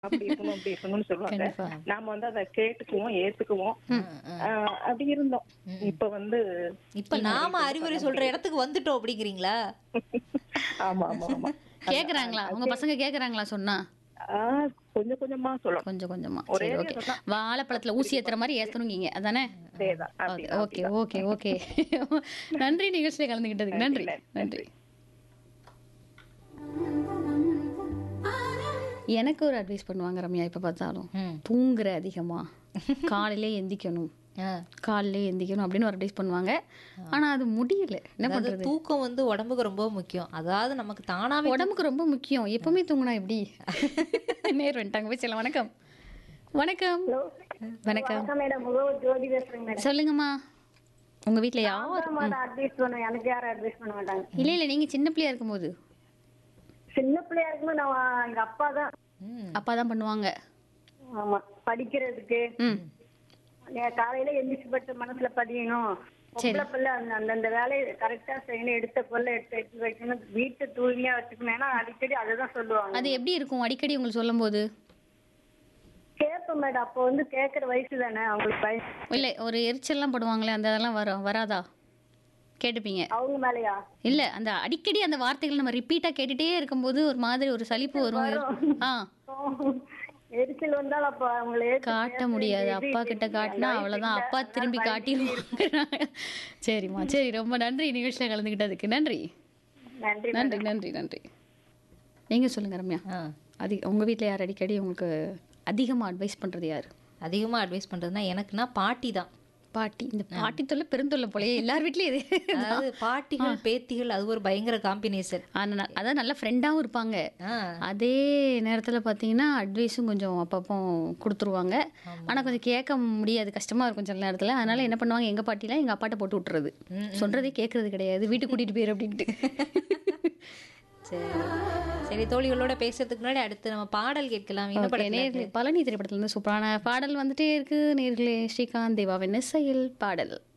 அப்படி இருக்கணும் அப்படி இருக்கணும்னு சொல்லுவாங்க கண்டிப்பா. நாம வந்து அதை கேட்டுக்குவோம் ஏத்துக்குவோம் ஆஹ் அப்படி இருந்தோம் இப்ப வந்து இப்ப நாம அறிவுரை சொல்ற இடத்துக்கு வந்துட்டோம் அப்படிங்கிறீங்களா ஆமா ஆமா ஆமா கேக்குறாங்களா உங்க பசங்க கேக்குறாங்களா சொன்னா ஆஹ் கொஞ்சம் கொஞ்சமா சொல்லணும் கொஞ்சம் கொஞ்சமா ஒரே சரி ஓகே இதுதான். வாழைப்பழத்துல ஊசி ஏத்துற மாதிரி ஏத்தணுங்க அதானே அதேதான் அப்படிதான், ஓகே ஓகே ஓகே நன்றி நிகழ்ச்சியில கலந்துகிட்டதுக்கு நன்றி நன்றி எனக்கு ஒரு அட்வைஸ் பண்ணுவாங்க ரம்யா இப்ப பார்த்தாலும் ம். தூங்குற அதிகமா காலையிலே எந்திக்கணும் ஆ. காலையிலே எந்திக்கணும் அப்படின்னு ஒரு அட்வைஸ் பண்ணுவாங்க ஆனா அது முடியல என்ன அதாவது பண்றது தூக்கம் வந்து உடம்புக்கு ரொம்ப முக்கியம் அதாவது நமக்கு தானாவே உடம்புக்கு ரொம்ப முக்கியம் எப்பவுமே தூங்கினா எப்படி நேர் வந்துட்டாங்க போய் செல்ல வணக்கம் வணக்கம் வணக்கம் மேடம் முகவர் ஜோதி பேசுறேங்க மேடம் சொல்லுங்கம்மா உங்க வீட்ல யார் அட்வைஸ் பண்ணுவேன் எனக்கு யாரும் அட்வைஸ் பண்ண மாட்டாங்க இல்ல இல்ல நீங்க சின்ன பிள்ளையா இருக்கும்போது சின்ன பிள்ளையா இருக்கும்போது நான் எங்க அப்பா தான் ம். அப்பா தான் பண்ணுவாங்க ஆமா படிக்கிறதுக்கு ம் நான் காலையில எந்திரிச்சு பட்டு மனசுல பதியணும் பொம்பளை பிள்ளை அந்த அந்தந்த வேலையை கரெக்டா செய்யணும் எடுத்த பொருளை எடுத்து எடுத்து வைக்கணும் வீட்டை தூய்மையா வச்சுக்கணும் ஏன்னா அடிக்கடி அதுதான் சொல்லுவாங்க அது எப்படி இருக்கும் அடிக்கடி உங்களுக்கு சொல்லும்போது கேட்பேன் மேடம் அப்போ வந்து கேட்கற வயசு தானே அவங்களுக்கு வயசு இல்ல ஒரு எரிச்சல்லாம் படுவாங்களே அந்த அதெல்லாம் வரும் வராதா கேட்டுப்பீங்க அவங்க மேலயா இல்ல அந்த அடிக்கடி அந்த வார்த்தைகள் நம்ம ரிப்பீட்டா கேட்டுட்டே இருக்கும்போது ஒரு மாதிரி ஒரு சலிப்பு வரும் ஆ எரிச்சல் வந்தால் அப்ப அவங்களை ஏத்து காட்ட பேச முடியாது வேண்டியது அப்பா கிட்ட இது காட்டினா வயசு அவ்வளவுதான் இல்ல. அப்பா திரும்பி அதனால காட்டிடுவாங்க சரிம்மா சரி ரொம்ப நன்றி நிகழ்ச்சியில கலந்துக்கிட்டதுக்கு நன்றி நன்றி நன்றி நன்றி நன்றி நீங்க சொல்லுங்க ரம்யா ஆ. அதி உங்க வீட்ல யார் அடிக்கடி உங்களுக்கு அதிகமா அட்வைஸ் பண்றது யாரு அதிகமா அட்வைஸ் பண்றதுன்னா எனக்குன்னா பாட்டி தான் பாட்டி இந்த பாட்டி தொல்லை பெருந்தொல்லை போலயே எல்லார் வீட்லயும் இது அதாவது பாட்டிகள் பேத்திகள் அது ஒரு பயங்கர காம்பினேஷன் ஆனா ந- அதான் நல்ல ஃப்ரெண்டாவும் இருப்பாங்க அதே நேரத்துல பாத்தீங்கன்னா அட்வைஸும் கொஞ்சம் அப்பப்போ கொடுத்துருவாங்க ஆனா கொஞ்சம் கேட்க முடியாது கஷ்டமா இருக்கும் சில நேரத்துல அதனால என்ன பண்ணுவாங்க எங்க பாட்டிலாம் எங்க அப்பாட்ட போட்டு விட்டுறது சொல்றதே கேட்கறது கிடையாது வீட்டுக்கு கூட்டிட்டு போயிரு அப்படின்ட்டு சரி சரி தோழிகளோட பேசுறதுக்கு முன்னாடி அடுத்து நம்ம பாடல் கேட்கலாம் என்ன Okay, படத்துல நேர்களே பழனி திரைப்படத்துல இருந்து சூப்பரான பாடல் வந்துட்டே இருக்கு நேர்களே ஸ்ரீகாந்த் தேவாவின் இசையில் பாடல்